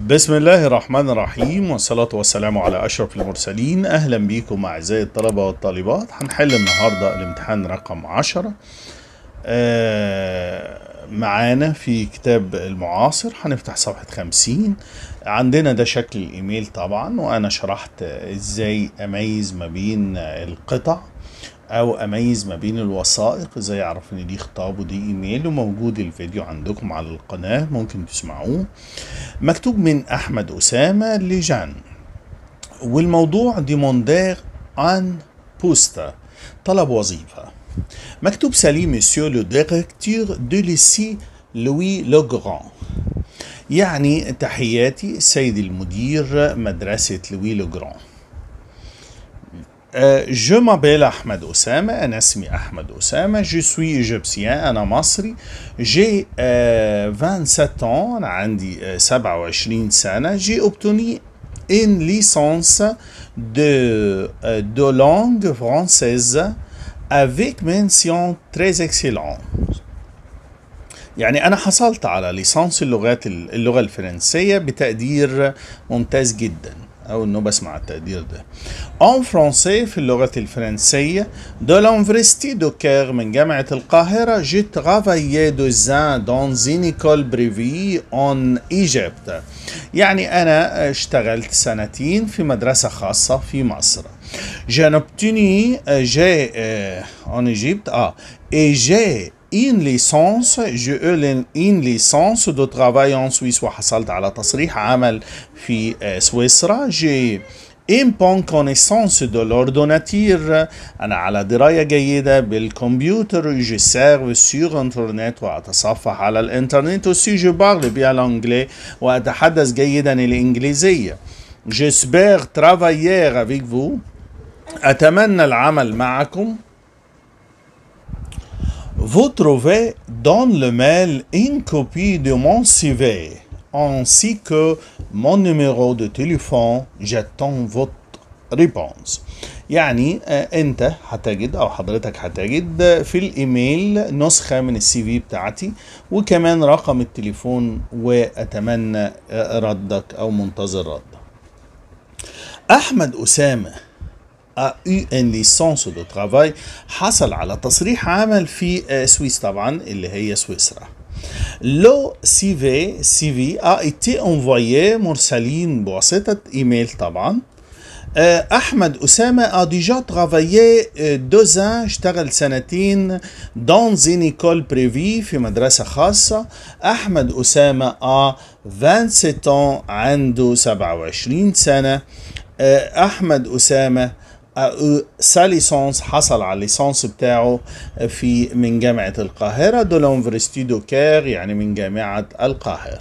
بسم الله الرحمن الرحيم والصلاة والسلام على أشرف المرسلين أهلا بيكم أعزائي الطلبة والطالبات هنحل النهاردة الامتحان رقم عشرة آه، معانا في كتاب المعاصر هنفتح صفحة خمسين عندنا ده شكل الإيميل طبعا وأنا شرحت إزاي أميز ما بين القطع او اميز ما بين الوثائق ازاي اعرف ان دي خطاب ودي ايميل وموجود الفيديو عندكم على القناة ممكن تسمعوه مكتوب من احمد اسامة لجان والموضوع ديموندير ان بوستا طلب وظيفة مكتوب سليم مسيو لو ديريكتور دو ليسي لوي لوغران يعني تحياتي السيد المدير مدرسة لوي لوغران جو مابيل احمد اسامه انا اسمي احمد اسامه جو سوي ايجيبسيان انا مصري جي 27 انا عندي آه، 27 سنه جي اوبتوني ان ليسانس دو دو لانغ فرانسيز avec mention très excellente يعني أنا حصلت على ليسانس اللغات اللغة الفرنسية بتقدير ممتاز جدا أو إنه بسمع التقدير ده. En français في اللغة الفرنسية de l'Université de Caire من جامعة القاهرة j'ai travaillé deux ans dans une école privée en Égypte. يعني أنا اشتغلت سنتين في مدرسة خاصة في مصر. J'ai obtenu j'ai euh, en Égypte ah et j'ai une licence j'ai eu une licence de travail en Suisse وحصلت على تصريح عمل في آه، سويسرا j'ai une bonne connaissance de l'ordinateur أنا على دراية جيدة بالكمبيوتر je serve sur internet وأتصفح على الإنترنت aussi je parle bien l'anglais وأتحدث جيدا الإنجليزية j'espère travailler avec vous أتمنى العمل معكم Vous trouvez dans le mail une copie de mon CV ainsi que mon numéro de téléphone. J'attends votre réponse. يعني آه، انت هتجد او حضرتك هتجد في الايميل نسخة من السي في بتاعتي وكمان رقم التليفون واتمنى آه، ردك او منتظر ردك. احمد اسامه a eu une licence de travail حصل على تصريح عمل في آه، سويس طبعا اللي هي سويسرا لو سي في سي في a été envoyé مرسلين بواسطة ايميل طبعا آه، احمد اسامه a déjà travaillé آه، deux ans اشتغل سنتين dans une école privée في مدرسه خاصه احمد اسامه a 27 ans عنده 27 سنه آه، احمد اسامه سا ليسانس حصل على الليسانس بتاعه في من جامعة القاهرة دو لونفرستي دو كير يعني من جامعة القاهرة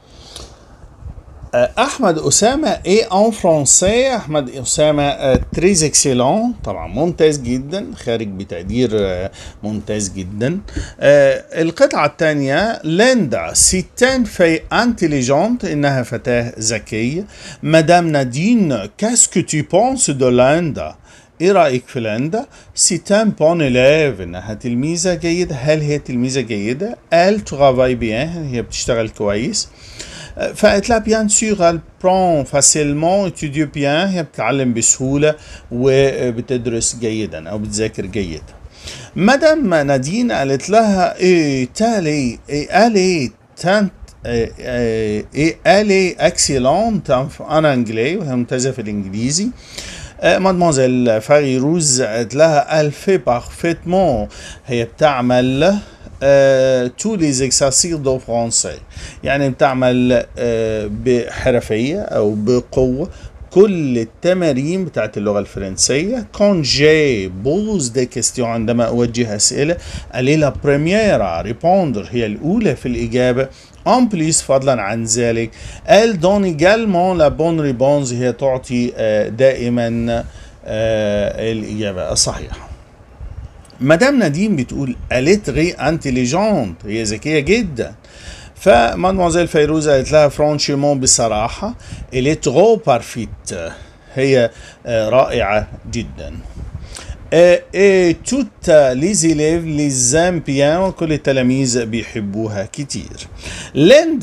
احمد اسامه ايه ان فرونسي احمد اسامه تريز اكسيلون طبعا ممتاز جدا خارج بتقدير آه، ممتاز جدا آه، القطعه الثانيه ليندا سيتان في انتليجونت انها فتاه ذكيه مدام نادين كاسكو تي بونس دو ليندا ايه رايك في ليندا سيتان بون اليف انها تلميذه جيده هل هي تلميذه جيده ال ترافاي بيان هي بتشتغل كويس فقالت لها بيان سور elle prend facilement étudie bien هي بتتعلم بسهولة وبتدرس جيدا أو بتذاكر جيدا مدام نادين قالت لها ايه تالي ايه الي تانت ايه ايه الي اكسيلونت ان انجلي وهي ممتازة في الانجليزي مادموزيل فيروز قالت لها elle fait parfaitement هي بتعمل تو لي زيكساسير دو فرونسي يعني بتعمل آه، بحرفيه او بقوه كل التمارين بتاعت اللغة الفرنسية كون جي بوز دي كيستيون عندما أوجه أسئلة ألي لا بريميرا ريبوندر هي الأولى في الإجابة ان بليس فضلا عن ذلك ال دون ايجالمون لا بون ريبونز هي تعطي آه، دائما آه، الإجابة الصحيحة مدام نادين بتقول قالت غي انتليجونت هي ذكيه جدا فمادموزيل فيروز قالت لها فرانشيمون بصراحه الي ترو بارفيت هي آه، رائعه جدا اي توت لي زيليف لي زام بيان كل التلاميذ بيحبوها كتير ليندا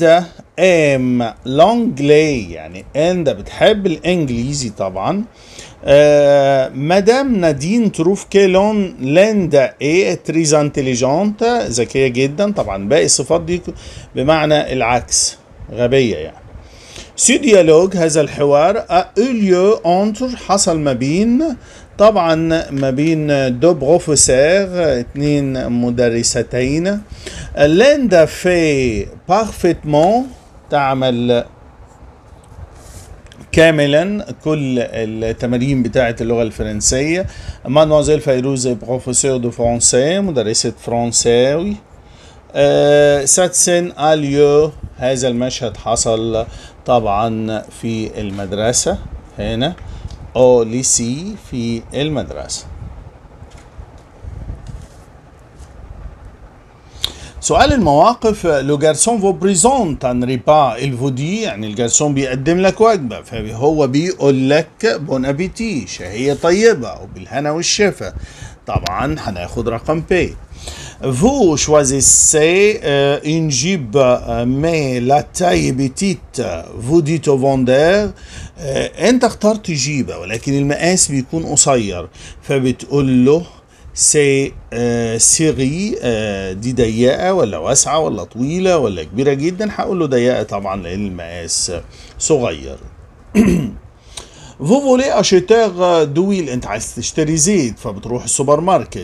ام لونجلي يعني انت بتحب الانجليزي طبعا آه مدام نادين تروف كيلون ليندا ايه تريز انتليجونت ذكيه جدا طبعا باقي الصفات دي بمعنى العكس غبيه يعني سو ديالوج هذا الحوار اوليو انتر حصل ما بين طبعا ما بين دو بروفيسور اثنين مدرستين ليندا في بارفيتمون تعمل كاملا كل التمارين بتاعة اللغة الفرنسية مادموزيل فيروز بروفيسور دو فرونسي مدرسة فرنساوي أه ساتسين اليو هذا المشهد حصل طبعا في المدرسة هنا او ليسي في المدرسة سؤال المواقف لو جارسون فو بريزونت ان ريبا الفودي يعني الجارسون بيقدم لك وجبه فهو بيقول لك بون ابيتي شهيه طيبه وبالهنا والشفا طبعا هناخد رقم بي Vous choisissez euh, une jupe, euh, mais la taille est petite. Vous dites au vendeur euh, انت اخترت جيبة ولكن المقاس بيكون قصير فبتقول له سي آه سيري آه دي ضيقه ولا واسعه ولا طويله ولا كبيره جدا هقول له ضيقه طبعا لان المقاس صغير فو فولي اشيتور دويل انت عايز تشتري زيت فبتروح السوبر ماركت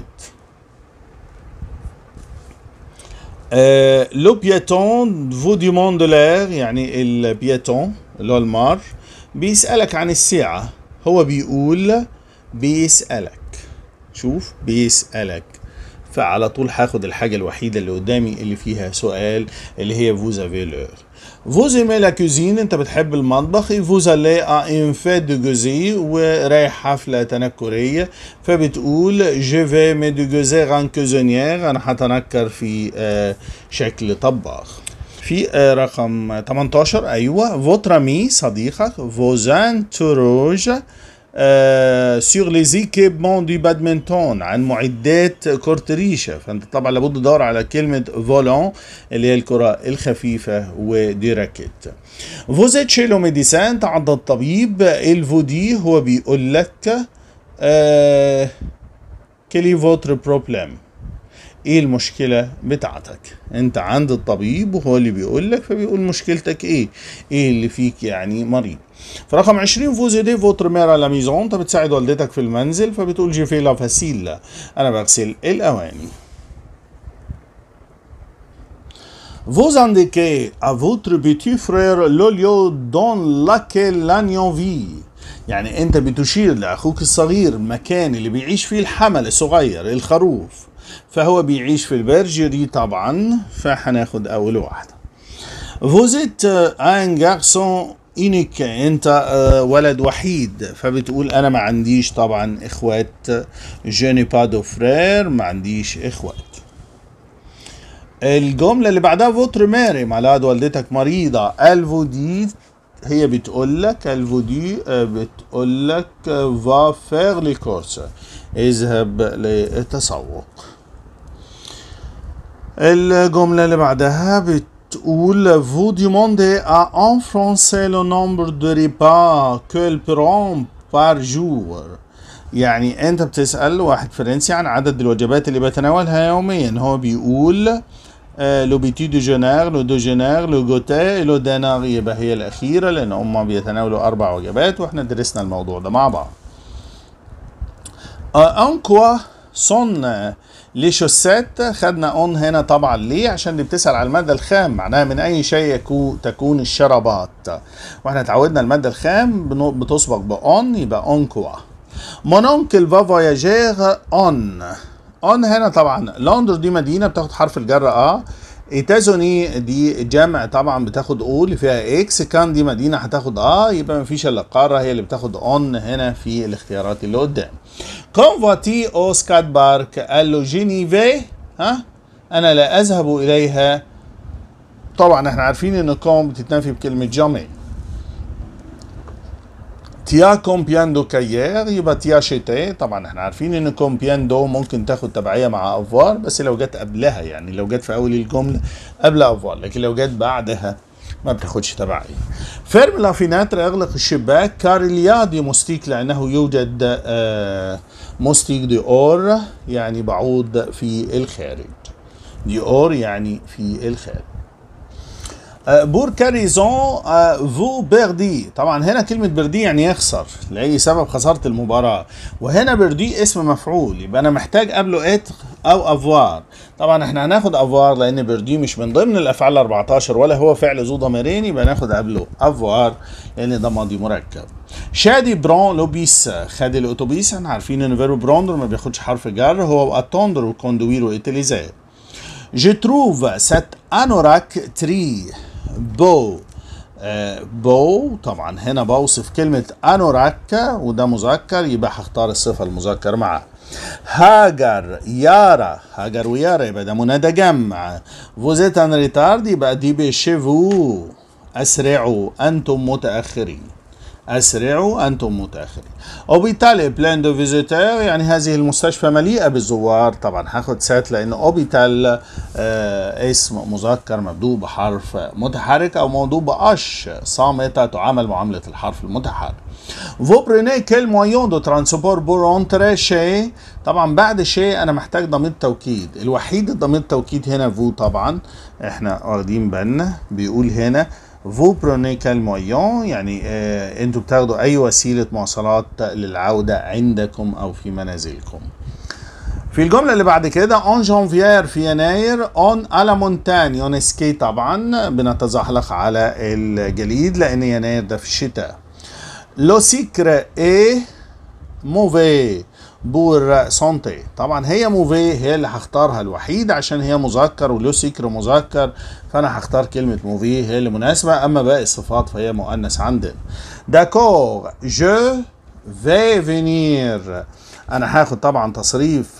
آه لو بياتون فو ديموند لير يعني البياتون اللي هو المار بيسألك عن الساعة هو بيقول بيسألك شوف بيسألك فعلى طول هاخد الحاجة الوحيدة اللي قدامي اللي فيها سؤال اللي هي فوز افي لور فوز ايمي لا كوزين انت بتحب المطبخ فوز الي ا ان فيت دو جوزي ورايح حفلة تنكرية فبتقول جو في مي دو جوزي ان كوزونيير انا هتنكر في آه شكل طباخ في آه رقم 18 ايوه فوترامي صديقك فوزان توروج سيغ لي زيكيبمون دي بادمنتون عن معدات كرة ريشة فانت طبعا لابد تدور على كلمة فولون اللي هي الكرة الخفيفة ودي راكيت فوزيت شيلو ميديسان عند الطبيب الفودي هو بيقول لك آه كلي فوتر بروبلم ايه المشكلة بتاعتك انت عند الطبيب وهو اللي بيقول لك فبيقول مشكلتك ايه ايه اللي فيك يعني مريض فرقم 20 فوز دي فوتر مير لا ميزون انت بتساعد والدتك في المنزل فبتقول جي في لا فاسيل انا بغسل الاواني Vous indiquez à votre petit frère le lieu dans lequel l'agneau vit. يعني انت بتشير لاخوك الصغير المكان اللي بيعيش فيه الحمل الصغير الخروف فهو بيعيش في البرجري طبعا فهناخد اول واحده فوزيت ان جارسون اينيك انت ولد وحيد فبتقول انا ما عنديش طبعا اخوات جوني با دو فرير ما عنديش اخوات الجملة اللي بعدها فوتر ماري مع والدتك مريضة الفودي هي بتقول لك الفودي بتقول لك فا فير لي كورس اذهب للتسوق الجملة اللي بعدها بتقول vous demandez à en français le nombre de repas qu'elle prend par jour يعني انت بتسأل واحد فرنسي عن عدد الوجبات اللي بيتناولها يوميا هو بيقول لو بيتي دو جونير لو دو جونير لو جوتي لو دينار يبقى هي الأخيرة لأن هم بيتناولوا أربع وجبات وإحنا درسنا الموضوع ده مع بعض. ان كوا سون لي شوسات خدنا اون هنا طبعا ليه عشان دي بتسال على الماده الخام معناها من اي شيء يكون تكون الشرابات واحنا اتعودنا الماده الخام بتسبق باون يبقى اون كوا مون اونكل فا فواياجير اون اون هنا طبعا لندر دي مدينه بتاخد حرف الجر اه ايتازوني دي جمع طبعا بتاخد او اللي فيها اكس كان دي مدينه هتاخد اه يبقى مفيش الا القاره هي اللي بتاخد اون هنا في الاختيارات اللي قدام كون فاتي او سكات بارك قال له جينيفي ها انا لا اذهب اليها طبعا احنا عارفين ان كوم بتتنفي بكلمه جامي تيا كومبيان دو كايير يبقى تيا شيتي طبعا احنا عارفين ان كومبيان دو ممكن تاخد تبعيه مع افوار بس لو جت قبلها يعني لو جت في اول الجمله قبل افوار لكن لو جت بعدها ما بتاخدش تبعية فيرم لا فيناتر اغلق الشباك كاريليا دي موستيك لانه يوجد آه موستيك دي اور يعني بعوض في الخارج دي اور يعني في الخارج بور كاريزون فو بيردي طبعا هنا كلمة بردي يعني يخسر لأي سبب خسرت المباراة وهنا بردي اسم مفعول يبقى أنا محتاج قبله اتر أو أفوار طبعا احنا هناخد أفوار لأن بردي مش من ضمن الأفعال ال 14 ولا هو فعل ذو ضميرين يبقى ناخد قبله أفوار لأن ده ماضي مركب شادي برون لوبيس خد الأتوبيس احنا عارفين إن فيرو بروندر ما بياخدش حرف جر هو اتوندر وكوندوير وإتيليزار Je trouve cette anorak très beau آه، بو طبعا هنا بوصف كلمة أنوراكا وده مذكر يبقى هختار الصفة المذكر معاه هاجر يارا هاجر ويارا يبقى ده منادى جمع فوزيت ان ريتارد يبقى دي بشيفو أسرعوا أنتم متأخرين أسرعوا أنتم متأخرين أوبيتال بلان دو فيزيتور يعني هذه المستشفى مليئة بالزوار طبعا هاخد سات لأن أوبيتال آه اسم مذكر مبدوء بحرف متحرك أو موضوع بأش صامتة تعامل معاملة الحرف المتحرك Vous prenez quel moyen de transport pour rentrer chez طبعا بعد شيء انا محتاج ضمير توكيد الوحيد الضمير التوكيد هنا فو طبعا احنا واخدين بالنا بيقول هنا فو بروني كال مويون يعني آه انتوا بتاخدوا اي وسيله مواصلات للعوده عندكم او في منازلكم في الجمله اللي بعد كده اون جانفيير في يناير اون على مونتان يونسكي طبعا بنتزحلق على الجليد لان يناير ده في الشتاء لو سيكر ايه موفي بور سونتي طبعا هي موفي هي اللي هختارها الوحيد عشان هي مذكر ولو سيكر مذكر فانا هختار كلمة موفي هي اللي مناسبة اما باقي الصفات فهي مؤنث عندنا داكور جو في فينير انا هاخد طبعا تصريف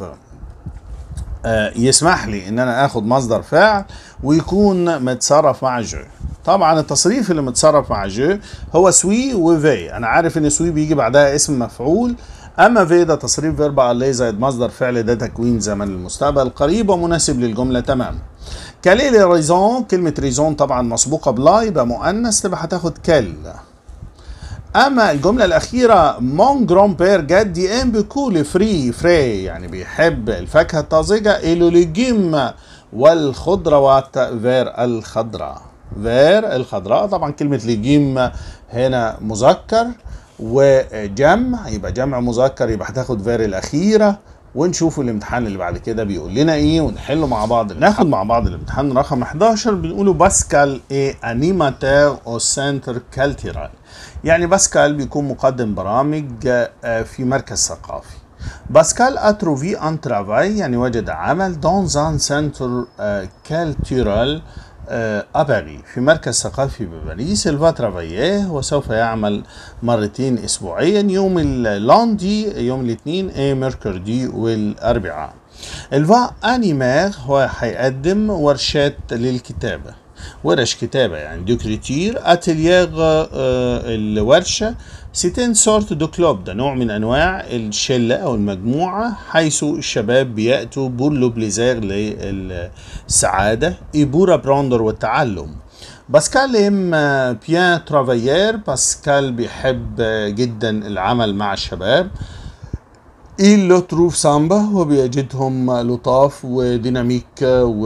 آه، يسمح لي ان انا اخد مصدر فعل ويكون متصرف مع جو طبعا التصريف اللي متصرف مع جو هو سوي وفي انا عارف ان سوي بيجي بعدها اسم مفعول اما في ده تصريف فيرب عليه زائد مصدر فعل ده تكوين زمن المستقبل قريب ومناسب للجمله تمام كالي لي ريزون كلمه ريزون طبعا مسبوقه بلا يبقى مؤنث تبقى هتاخد كل اما الجمله الاخيره مون جرون بير جدي ام بكول فري فري يعني بيحب الفاكهه الطازجه الو ليجيم والخضروات فير الخضراء فير الخضراء طبعا كلمه ليجيم هنا مذكر وجمع يبقى جمع مذكر يبقى هتاخد فير الاخيره ونشوف الامتحان اللي بعد كده بيقول لنا ايه ونحله مع بعض ناخد مع بعض الامتحان رقم 11 بنقوله باسكال ايه انيماتير او سنتر كالتيرال يعني باسكال بيكون مقدم برامج آه، في مركز ثقافي باسكال اتروفي ان ترافاي يعني وجد عمل دون زان سنتر كالتيرال أباري في مركز ثقافي بباريس الفا ترافاييه وسوف يعمل مرتين أسبوعيا يوم اللاندي يوم الاثنين اي ميركوردي والأربعاء الفا أنيمير هو هيقدم ورشات للكتابة ورش كتابة يعني دوكريتير اتيليير الورشة سيتين سورت دو كلوب ده نوع من انواع الشلة او المجموعة حيث الشباب بيأتوا بور لو بليزير للسعادة ايبورا براندر والتعلم باسكال ام بيان ترافايير باسكال بيحب جدا العمل مع الشباب Il le trouve سامبا وبيجدهم لطاف وديناميك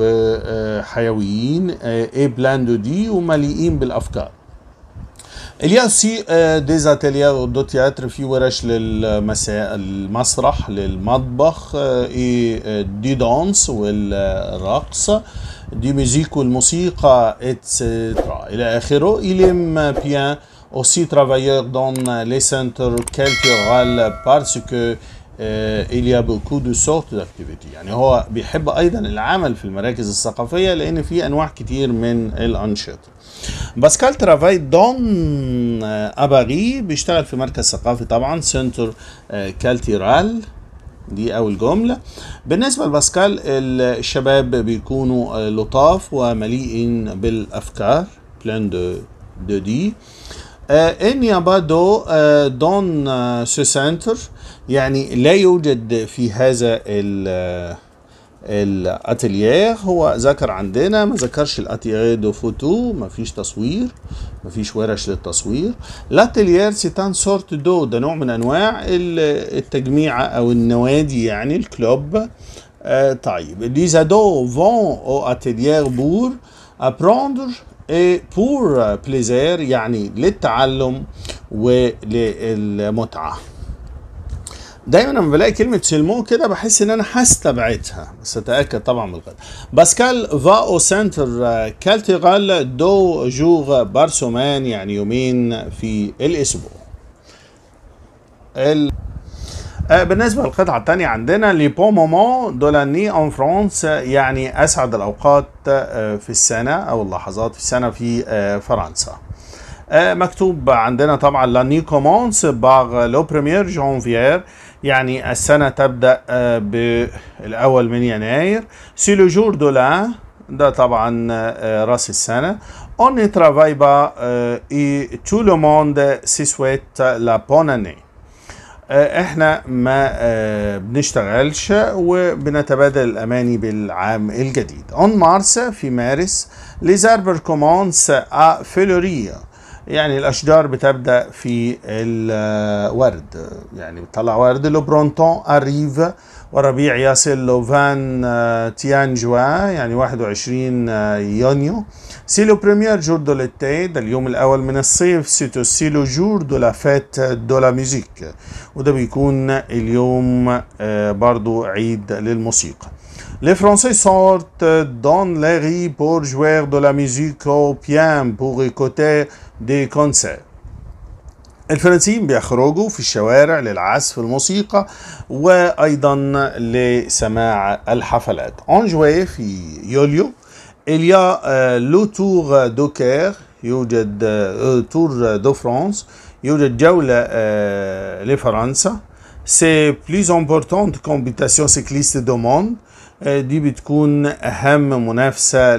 وحيويين اي بلان دو دي ومليئين بالافكار Il y a aussi euh, des ateliers de théâtre في ورش للمساء المسرح للمطبخ اي دي دانس والرقص دي ميوزيك والموسيقى اتسترا الى اخره il aime bien aussi travailler dans les centres culturels parce que آه، il y a beaucoup de sortes d'activités يعني هو بيحب ايضا العمل في المراكز الثقافيه لان في انواع كتير من الانشطه باسكال ترافاي دون اباري بيشتغل في مركز ثقافي طبعا سنتر كالتيرال دي اول جمله بالنسبه لباسكال الشباب بيكونوا لطاف ومليئين بالافكار بلان دو دو دي ان يابا دو دون سو سنتر يعني لا يوجد في هذا الاتيليير هو ذكر عندنا ما ذكرش الاتيليير دو فوتو ما فيش تصوير ما فيش ورش للتصوير الاتيليير سيتان سورت دو ده نوع من انواع التجميعة او النوادي يعني الكلوب آه طيب les ados vont au atelier pour apprendre et pour plaisir يعني للتعلم وللمتعة دايما لما بلاقي كلمة سلمون كده بحس ان انا هستبعدها بس اتاكد طبعا بالغلط باسكال فا او سنتر كالتيغال دو جوغ بارسومان يعني يومين في الاسبوع ال... بالنسبة للقطعة الثانية عندنا لي بون مومون دو لاني ان فرانس يعني اسعد الاوقات في السنة او اللحظات في السنة في فرنسا مكتوب عندنا طبعا لاني كومونس باغ لو بريمير جانفيير يعني السنة تبدأ بالأول من يناير سي لو جور دو لا ده طبعا راس السنة on ne travaille pas et tout le monde se souhaite la bonne année احنا ما بنشتغلش وبنتبادل الاماني بالعام الجديد on مارس في مارس les arbres commencent à fleurir يعني الاشجار بتبدا في الورد يعني بتطلع ورد لو برونتون اريف وربيع يصل لو فان تيان جوا يعني 21 يونيو سي لو بريمير جور دو ليتي ده اليوم الاول من الصيف سي اوسي لو جور دو لا فيت دو لا ميوزيك وده بيكون اليوم برضو عيد للموسيقى Les Français sortent dans les rues pour jouer de la musique au piano pour écouter des concerts. الفرنسيين بيخرجوا في الشوارع للعزف الموسيقى وايضا لسماع الحفلات. En juillet في يوليو il y a le tour de Caire يوجد تور دو فرانس يوجد جولة لفرنسا. C'est plus importante compétition cycliste du monde. دي بتكون اهم منافسه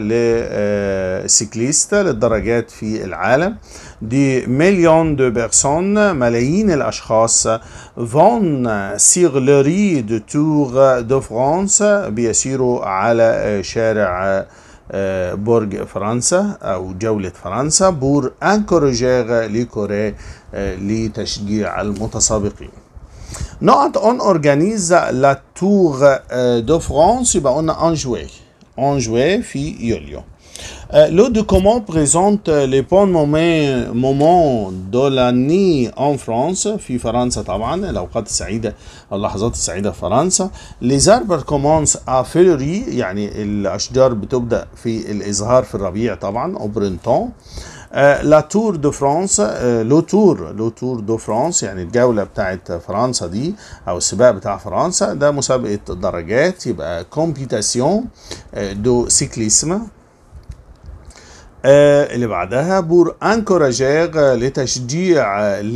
لسيكليست للدرجات في العالم دي مليون دو بيرسون ملايين الاشخاص فون سيغ لوري دو تور دو فرانس بيسيروا على شارع برج فرنسا او جولة فرنسا بور انكوروجيغ لكوري لتشجيع المتسابقين نقط اون اورجانيز لا تور دو فرانس يبقى قلنا ان جوي ان جوي في يوليو لو دوكومون بريزونت لي بون مومون مومون دو لاني ان فرانس في فرنسا طبعا الاوقات السعيده اللحظات السعيده في فرنسا لي زاربر كومونس ا فيلوري يعني الاشجار بتبدا في الازهار في الربيع طبعا او برينتون لا تور دو فرانس لو تور لو تور دو فرانس يعني الجولة بتاعت فرنسا دي أو السباق بتاع فرنسا ده مسابقة درجات يبقى كومبيتاسيون دو سيكليسم آه اللي بعدها بور انكوراجير لتشجيع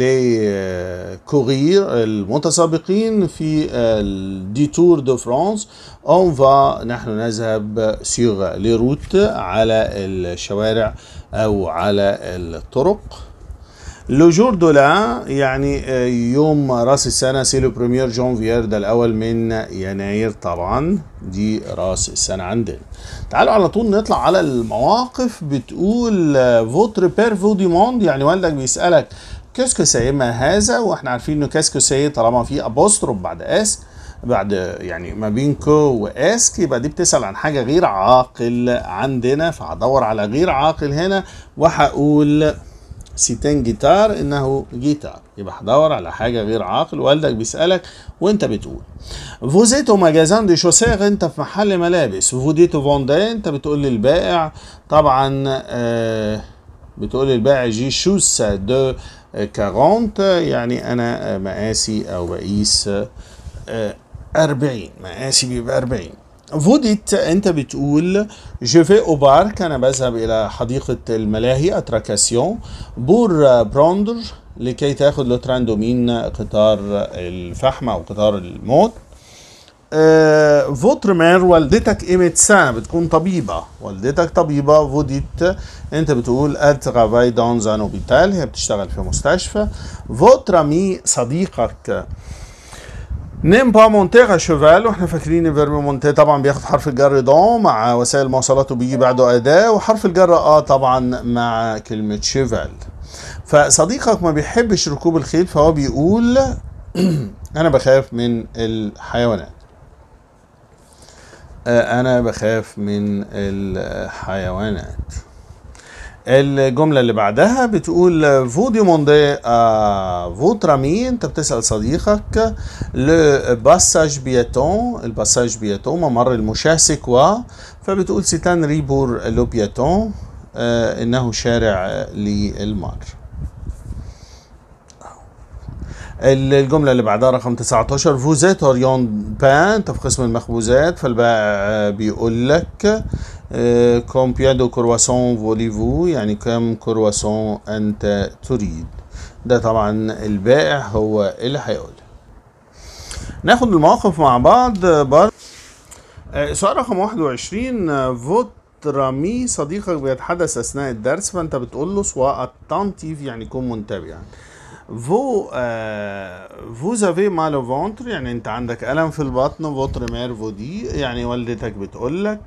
لكورير المتسابقين في دي تور دو فرانس اون فا نحن نذهب سيغ لي روت على الشوارع او على الطرق لو جور دو لا يعني يوم راس السنه سي لو بريمير جانفيير ده الاول من يناير طبعا دي راس السنه عندنا تعالوا على طول نطلع على المواقف بتقول فوتر بير فو دي موند يعني والدك بيسالك كاسكو سي ما هذا واحنا عارفين انه كاسكو سي طالما في ابوستروف بعد اس بعد يعني ما بين كو واسك يبقى دي بتسال عن حاجه غير عاقل عندنا فهدور على غير عاقل هنا وهقول سيتين جيتار انه جيتار يبقى هدور على حاجه غير عاقل والدك بيسالك وانت بتقول فوزيتو ماجازان دي شوسير انت في محل ملابس فوديتو فوندي انت بتقول للبائع طبعا آه بتقول للبائع جي شوس دو 40 يعني انا مقاسي او بقيس آه 40 مقاسي بيبقى 40 فوديت انت بتقول جو في او بارك انا بذهب الى حديقه الملاهي اتراكاسيون بور بروندر لكي تاخد لو تراندومين قطار الفحم او قطار الموت آه فوتر مير والدتك ايه ميدسان بتكون طبيبة والدتك طبيبة فوديت انت بتقول ال ترافاي دون زان اوبيتال هي بتشتغل في مستشفى فوتر مي صديقك نيم با مونتيغ شيفال واحنا فاكرين فيرب مونتي طبعا بياخد حرف الجر دون مع وسائل المواصلات وبيجي بعده اداه وحرف الجر اه طبعا مع كلمه شيفال فصديقك ما بيحبش ركوب الخيل فهو بيقول انا بخاف من الحيوانات آه، انا بخاف من الحيوانات الجملة اللي بعدها بتقول فو ديموندي ا فوتر امي انت بتسأل صديقك لو باساج بياتون الباساج بياتون ممر المشاة سكوا فبتقول سيتان ريبور لو بياتون آه انه شارع للمار الجملة اللي بعدها رقم 19 فوزيت اوريون بان انت في قسم المخبوزات فالبائع بيقول لك كومبيان دو كرواسون فوليفو يعني كم كرواسون انت تريد ده طبعا البائع هو اللي هيقول ناخد المواقف مع بعض بر... سؤال رقم 21 فوت رامي صديقك بيتحدث اثناء الدرس فانت بتقول له سواء اتنتيف يعني يكون منتبه يعني فو فوز افي مال او فونتر يعني انت عندك الم في البطن فوتر مير فودي يعني والدتك بتقول لك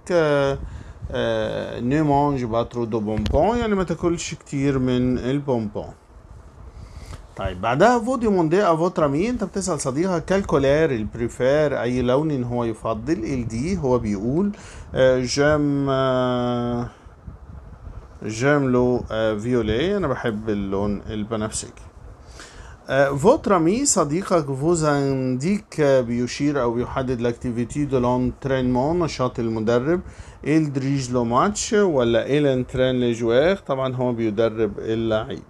نو مانج با ترو دو بونبون يعني ما تاكلش كتير من البونبون طيب بعدها فو ديموندي ا فوتر امي انت بتسال صديقك كال كولير البريفير اي لون هو يفضل الدي هو بيقول جيم جيم لو فيولي انا بحب اللون البنفسجي فوتر امي صديقك فوز انديك بيشير او بيحدد لاكتيفيتي دو لونترينمون نشاط المدرب il dirige لو ماتش ولا il entraîne les joueurs طبعا هو بيدرب اللعيب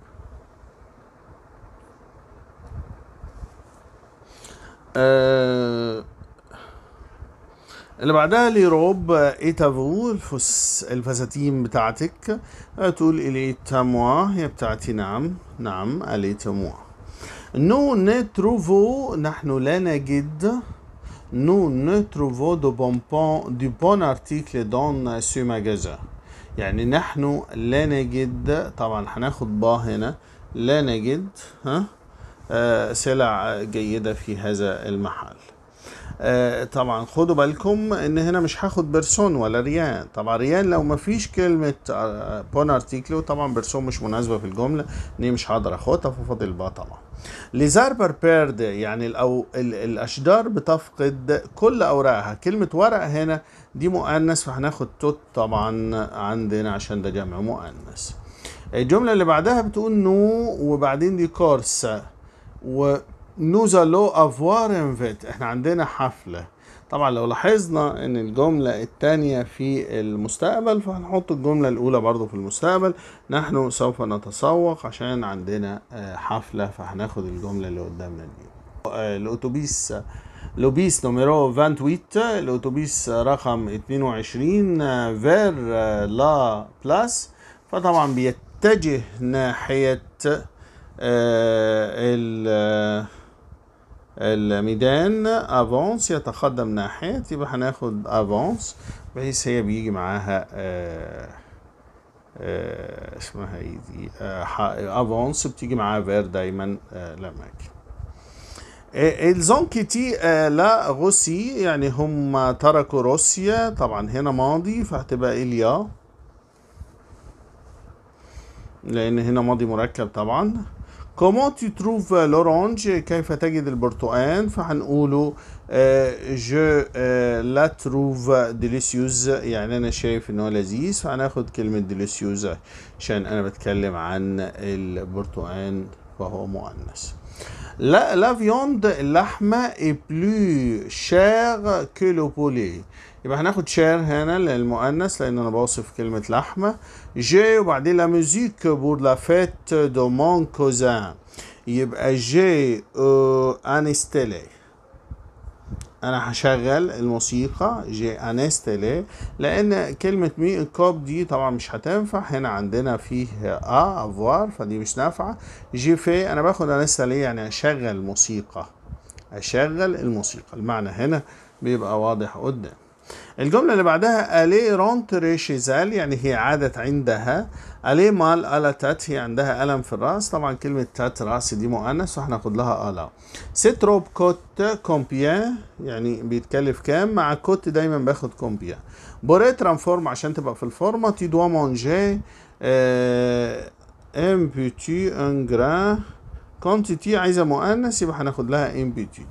أه اللي بعدها لي روب ايتافو الفس الفساتين بتاعتك تقول الي تاموا هي بتاعتي نعم نعم الي تاموا نو نتروفو نحن لا نجد nous ne trouvons de bon, bon, du bon article dans ce magasin يعني نحن لا نجد طبعا هناخد با هنا لا نجد ها آه سلع جيدة في هذا المحل آه طبعا خدوا بالكم ان هنا مش هاخد بيرسون ولا ريان طبعا ريان لو ما فيش كلمة آه بون ارتيكلو طبعا بيرسون مش مناسبة في الجملة اني مش هقدر اخدها ففاضل با طبعا ليزاربر بيرد يعني الأو ال الاشجار بتفقد كل اوراقها كلمة ورق هنا دي مؤنث فهناخد توت طبعا عندنا عشان ده جمع مؤنث الجملة اللي بعدها بتقول نو وبعدين دي كورس و nous allons avoir un fête احنا عندنا حفلة طبعا لو لاحظنا ان الجملة الثانية في المستقبل فهنحط الجملة الاولى برضو في المستقبل نحن سوف نتسوق عشان عندنا حفلة فهناخد الجملة اللي قدامنا دي الاتوبيس لوبيس نوميرو 28 الاتوبيس رقم 22 فير لا بلاس فطبعا بيتجه ناحية ال الميدان افونس يتقدم ناحية يبقى هناخد افونس بحيث هي بيجي معاها آه آه اسمها ايه دي افونس بتيجي معاها فير دايما آه لما اجي الزون كيتي لا روسي يعني هم تركوا روسيا طبعا هنا ماضي فهتبقى إليا لأن هنا ماضي مركب طبعا كومون tu trouves l'orange كيف تجد البرتقال فهنقوله جو لا تروف ديليسيوز يعني انا شايف ان هو لذيذ فهناخد كلمه ديليسيوز عشان انا بتكلم عن البرتقال وهو مؤنث لا لا فيوند اللحمه اي بلو شير كو لو بولي يبقى هناخد شير هنا للمؤنث لان انا بوصف كلمه لحمه جي وبعدين لا ميوزيك بور لا فيت دو مون كوزان يبقى جي انستيلي انا هشغل الموسيقى جي انستيلي لان كلمه مي كوب دي طبعا مش هتنفع هنا عندنا فيه ا افوار فدي مش نافعه جي في انا باخد انستيلي يعني اشغل موسيقى اشغل الموسيقى المعنى هنا بيبقى واضح قدام الجملة اللي بعدها ألي رونتري شيزال يعني هي عادت عندها ألي مال ألا تات هي عندها ألم في الرأس طبعا كلمة تات رأس دي مؤنث وهناخد لها ألا ستروب كوت كومبيان يعني بيتكلف كام مع كوت دايما باخد كومبيان بوري ترانفورم عشان تبقى في الفورمة تي دوا مونجي ان بيتي ان جران كونتيتي عايزة مؤنث يبقى هناخد لها ان بيتي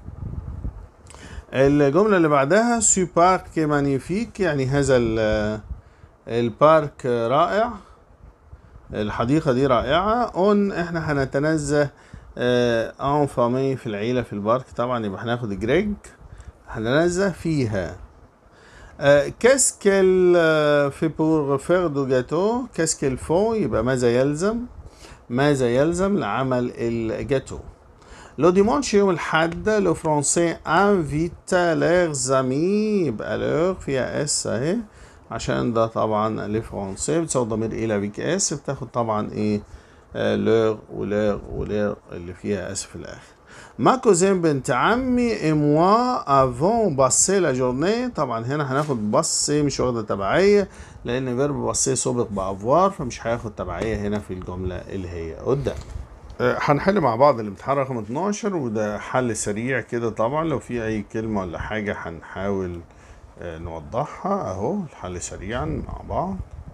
الجملة اللي بعدها سو بارك مانيفيك يعني هذا ال- البارك رائع الحديقة دي رائعة اون احنا هنتنزه ان فامي في العيلة في البارك طبعا يبقى هناخد جريج هننزه فيها كاس كيل في بور فير دو جاتو كاس كيل فو يبقى ماذا يلزم ماذا يلزم لعمل الجاتو لو ديمونش يوم الحد لو فرونسي انفيت ليغ زامي يبقى ليغ فيها اس اهي عشان ده طبعا لي فرونسي بتساوي ضمير الى بيك اس بتاخد طبعا ايه آه ليغ وليغ وليغ اللي فيها اس في الاخر ما كوزين بنت عمي اي موا افون باسي لا جورني طبعا هنا هناخد باسي مش واخده تبعيه لان فيرب باسي سبق بافوار فمش هياخد تبعيه هنا في الجمله اللي هي قدام آه، هنحل مع بعض الامتحان رقم 12 وده حل سريع كده طبعا لو في اي كلمة ولا حاجة هنحاول آه، نوضحها اهو الحل سريعا مع بعض